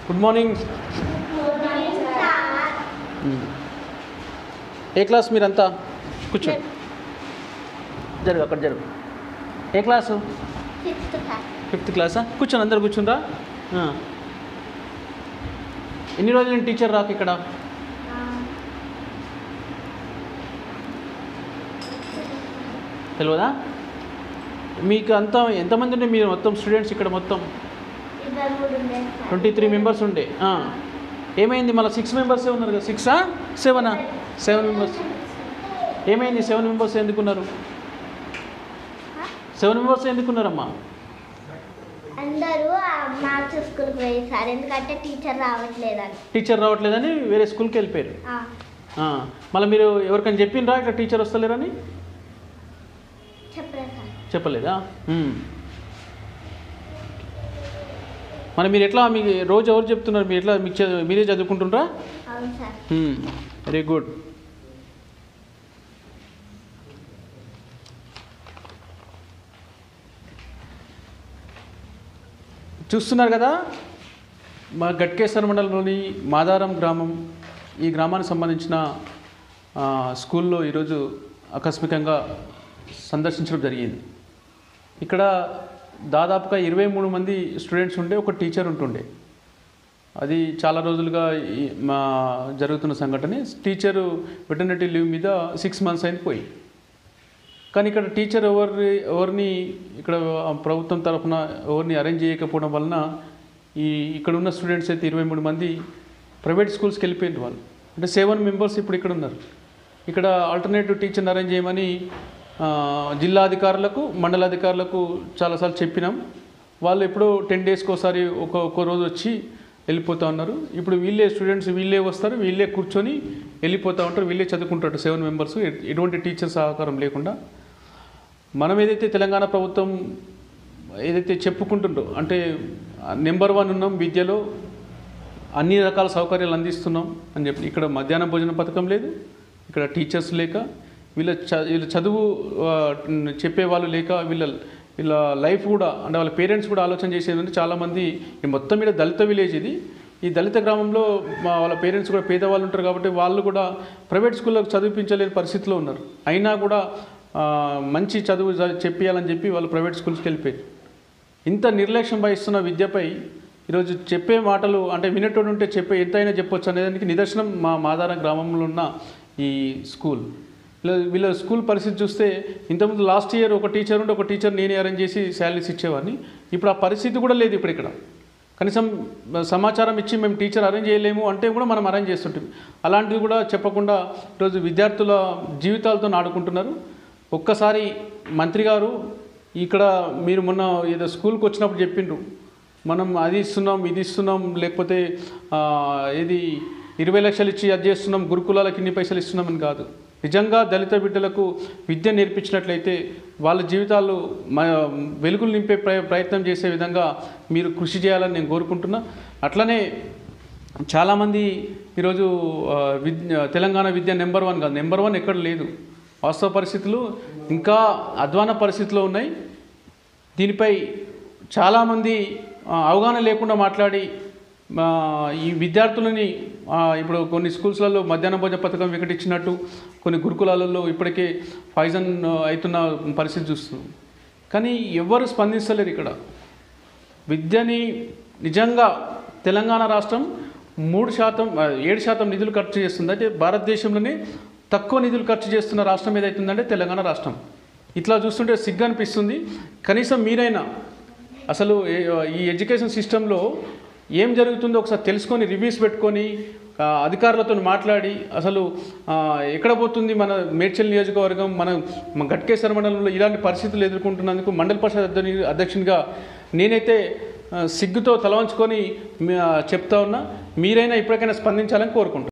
Good morning ఏ class మీరంతా కూర్చో జరుగు అక్కడ జరుగు ఏ క్లాసు ఫిఫ్త్ క్లాస్ ఫిఫ్త్ క్లాసా కూర్చోండి అందరు కూర్చుండ్రా ఆ. ఎన్ని రోజులు టీచర్ రాక ఇక్కడ తెలియదా మీకు అంతా ఎంతమంది ఉండే మీరు మొత్తం స్టూడెంట్స్ ఇక్కడ మొత్తం ఇద్దరు మూడు ఉండే ట్వంటీ త్రీ మెంబర్స్ ఉండే ఆ. ఏమైంది మళ్ళీ సిక్స్ మెంబర్సే ఉన్నారు కదా సిక్సా సెవెనా సెవెన్ మెంబర్స్ ఏమైంది సెవెన్ మెంబర్స్ ఎందుకున్నారు సెవెన్ మెంబర్స్ ఎందుకున్నారమ్మా అందరూ మ్యాథ్స్ స్కూల్కి పోయేసారు ఎందుకంటే టీచర్ రావట్లేదని టీచర్ రావట్లేదని వేరే స్కూల్కి వెళ్ళిపోయారు ఆ, ఆ. మళ్ళీ మీరు ఎవరికైనా చెప్పిండ్రా ఇక్కడ టీచర్ వస్తలేరని చెప్పలేదు సార్ చెప్పలేదా మ్మ్. మరి మీరు ఎట్లా మీకు రోజు ఎవరు చెప్తున్నారు మీరు ఎట్లా మీకు చ- మీరే చదువుకుంటుండ్రా అవును సార్ వెరీ గుడ్ చూస్తున్నారు కదా మా గట్కేశ్వర మండలంలోని మాదారం గ్రామం ఈ గ్రామానికి సంబంధించిన ఆ, స్కూల్లో ఈరోజు ఆకస్మికంగా సందర్శించడం జరిగింది ఇక్కడ దాదాపుగా ఇరవై మూడు మంది స్టూడెంట్స్ ఉండే ఒక టీచర్ ఉంటుండే అది చాలా రోజులుగా ఈ మా జరుగుతున్న సంఘటన టీచరు వెటర్నిటీ లీవ్ మీద సిక్స్ మంత్స్ అయింది పోయి కానీ ఇక్కడ టీచర్ ఎవరి ఎవరిని ఇక్కడ ప్రభుత్వం తరఫున ఎవరిని అరేంజ్ చేయకపోవడం వలన ఈ ఇక్కడ ఉన్న స్టూడెంట్స్ అయితే ఇరవై మూడు మంది ప్రైవేట్ స్కూల్స్కి వెళ్ళిపోయింది వాళ్ళు అంటే సెవెన్ మెంబర్స్ ఇప్పుడు ఇక్కడ ఉన్నారు ఇక్కడ ఆల్టర్నేటివ్ టీచర్ని అరేంజ్ చేయమని ఆ, జిల్లా అధికారులకు మండల అధికారులకు చాలాసార్లు చెప్పినాం వాళ్ళు ఎప్పుడో టెన్ డేస్కి ఒకసారి ఒక ఒక రోజు వచ్చి వెళ్ళిపోతూ ఉన్నారు ఇప్పుడు వీళ్ళే స్టూడెంట్స్ వీళ్ళే వస్తారు వీళ్ళే కూర్చొని వెళ్ళిపోతూ ఉంటారు వీళ్ళే చదువుకుంటారు సెవెన్ మెంబర్స్ ఎటువంటి టీచర్ సహకారం లేకుండా మనం ఏదైతే తెలంగాణ ప్రభుత్వం ఏదైతే చెప్పుకుంటుండో అంటే నెంబర్ వన్ ఉన్నాం విద్యలో అన్ని రకాల సౌకర్యాలు అందిస్తున్నాం అని చెప్పి ఇక్కడ మధ్యాహ్న భోజన పథకం లేదు ఇక్కడ టీచర్స్ లేక వీళ్ళ చ వీళ్ళ చదువు ఆ, చెప్పేవాళ్ళు లేక వీళ్ళ వీళ్ళ లైఫ్ కూడా అంటే వాళ్ళ పేరెంట్స్ కూడా ఆలోచన చేసేదంటే చాలామంది ఈ మొత్తం మీద దళిత విలేజ్ ఇది ఈ దళిత గ్రామంలో మా వాళ్ళ పేరెంట్స్ కూడా పేదవాళ్ళు ఉంటారు కాబట్టి వాళ్ళు కూడా ప్రైవేట్ స్కూల్లో చదివించలేని పరిస్థితిలో ఉన్నారు అయినా కూడా ఆ, మంచి చదువు చ- చెప్పియాలని చెప్పి వాళ్ళు ప్రైవేట్ స్కూల్స్కి వెళ్ళిపోయారు ఇంత నిర్లక్ష్యం వహిస్తున్న విద్యపై ఈరోజు చెప్పే మాటలు అంటే వినేటోడు ఉంటే చెప్పే ఎంతైనా చెప్పొచ్చు అనేదానికి నిదర్శనం మా మాదార గ్రామంలో ఉన్న ఈ స్కూల్ వీళ్ళ వీళ్ళ స్కూల్ పరిస్థితి చూస్తే ఇంతకుముందు లాస్ట్ ఇయర్ ఒక టీచర్ ఉంటే ఒక టీచర్ నేనే అరేంజ్ చేసి శాలరీస్ ఇచ్చేవాడిని ఇప్పుడు ఆ పరిస్థితి కూడా లేదు ఇప్పుడు ఇక్కడ కనీసం సమాచారం ఇచ్చి మేము టీచర్ అరేంజ్ చేయలేము అంటే కూడా మనం అరేంజ్ చేస్తుంటాం అలాంటివి కూడా చెప్పకుండా ఈరోజు విద్యార్థుల జీవితాలతో ఆడుకుంటున్నారు ఒక్కసారి మంత్రి గారు ఇక్కడ మీరు మొన్న ఏదో స్కూల్కి వచ్చినప్పుడు చెప్పిండ్రు మనం అది ఇస్తున్నాం ఇది ఇస్తున్నాం లేకపోతే ఆ, ఏది ఇరవై లక్షలు ఇచ్చి అది చేస్తున్నాం గురుకులాలకు ఇన్ని పైసలు ఇస్తున్నామని కాదు నిజంగా దళిత బిడ్డలకు విద్య నేర్పించినట్లయితే వాళ్ళ జీవితాలు మ వెలుగులు నింపే ప్రయ ప్రయత్నం చేసే విధంగా మీరు కృషి చేయాలని నేను కోరుకుంటున్నా అట్లనే చాలామంది ఈరోజు ఆ, విద్య తెలంగాణ విద్య నెంబర్ వన్ కాదు నెంబర్ వన్ ఎక్కడ లేదు వాస్తవ పరిస్థితులు ఇంకా అధ్వాన పరిస్థితిలో ఉన్నాయి దీనిపై చాలామంది ఆ, అవగాహన లేకుండా మాట్లాడి ఆ, ఈ విద్యార్థులని ఆ, ఇప్పుడు కొన్ని స్కూల్స్లలో మధ్యాహ్న భోజన పథకం వికటించినట్టు కొన్ని గురుకులాలలో ఇప్పటికే పాయిజన్ అవుతున్న పరిస్థితి చూస్తున్నాం కానీ ఎవ్వరు స్పందిస్తలేరు ఇక్కడ విద్యని నిజంగా తెలంగాణ రాష్ట్రం మూడు శాతం ఆ, ఏడు శాతం నిధులు ఖర్చు చేస్తుంది అంటే భారతదేశంలోనే తక్కువ నిధులు ఖర్చు చేస్తున్న రాష్ట్రం ఏదైతుందంటే తెలంగాణ రాష్ట్రం ఇట్లా చూస్తుంటే సిగ్గు అనిపిస్తుంది కనీసం మీరైనా అసలు ఏ- ఈ ఎడ్యుకేషన్ సిస్టంలో ఏం జరుగుతుందో ఒకసారి తెలుసుకొని రివ్యూస్ పెట్టుకొని ఆ, అధికారులతో మాట్లాడి అసలు ఆ, ఎక్కడ పోతుంది మన మేడ్చల్ నియోజకవర్గం మన మన గట్కేశ్వర మండలంలో ఇలాంటి పరిస్థితులు ఎదుర్కొంటున్నందుకు మండల పరిషత్ అధ్యక్షుని- అధ్యక్షునిగా నేనైతే ఆ, సిగ్గుతో తలవంచుకొని మీ- ఆ, చెప్తా ఉన్నా మీరైనా ఇప్పటికైనా స్పందించాలని కోరుకుంటున్నాను